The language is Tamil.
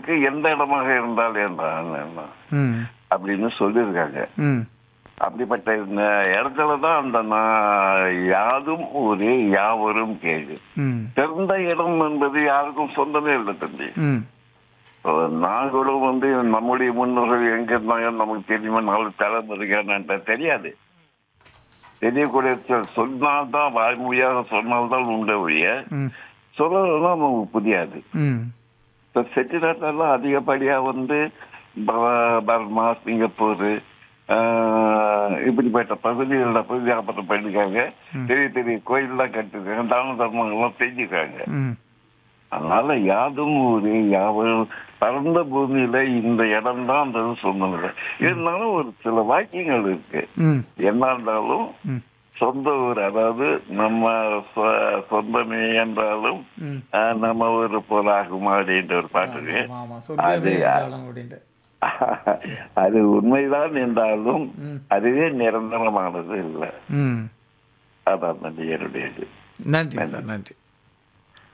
வாழ்வதற்கு எந்த இடமாக இருந்தால் என்ன ம் அப்படின்னு சொல்லியிருக்காங்க ம் அப்படிப்பட்ட இந்த இடத்துல தான் அந்த நான் யாதும் ஒரே யாவரும் கேடு ம் பிறந்த இடம் என்பது யாருக்கும் சொந்தமே இல்லை தம்பி ம் இப்போ நாங்களும் வந்து நம்முடைய முன்னோர்கள் எங்க இருந்தாங்க நமக்கு தெரியுமா நாலு தலைமுறைக்கான தெரியாது தெரியக்கூடிய சொ- சொன்னால்தான் வாய்மொழியாக சொன்னால்தான் உண்டு ஒழிய ம் சொல்லலாம் நமக்கு புரியாது ம் இப்போ செட்டிநாட்டெல்லாம் அதிகப்படியா வந்து ப- பர்மா சிங்கப்பூர் ஆஹ், இப்படிப்பட்ட பகுதிகளில் போய் வியாபாரம் பண்ணிருக்காங்க பெரிய பெரிய கோயில்லாம் கட்டிருக்காங்க தான தர்மங்கள்லாம் செஞ்சுருக்காங்க ம் அதனால யாதும் ஒரு யாவரும் பரந்த பூமியில இந்த இடம் தான் அந்த சொந்தமில்லை இருந்தாலும் ஒரு சில வாக்கியங்கள் இருக்கு ம் என்ன இருந்தாலும் ம் சொந்த ஊர் அதாவது நம்ம சொ- சொந்தமே என்றாலும் ம் ஆஹ், நம்ம ஊர் போலாகுமா அப்படின்ற ஒரு பாட்டு இருக்கு. ஆமா ஆமா சொர்க்கமே அது என்றாலும் அப்படின்ட்டு அது உண்மைதான் என்றாலும் ம். அதுவே நிரந்தரமானது இல்லை ம் அதான் தம்பி என்னுடைய இது நன்றி சார் நன்றி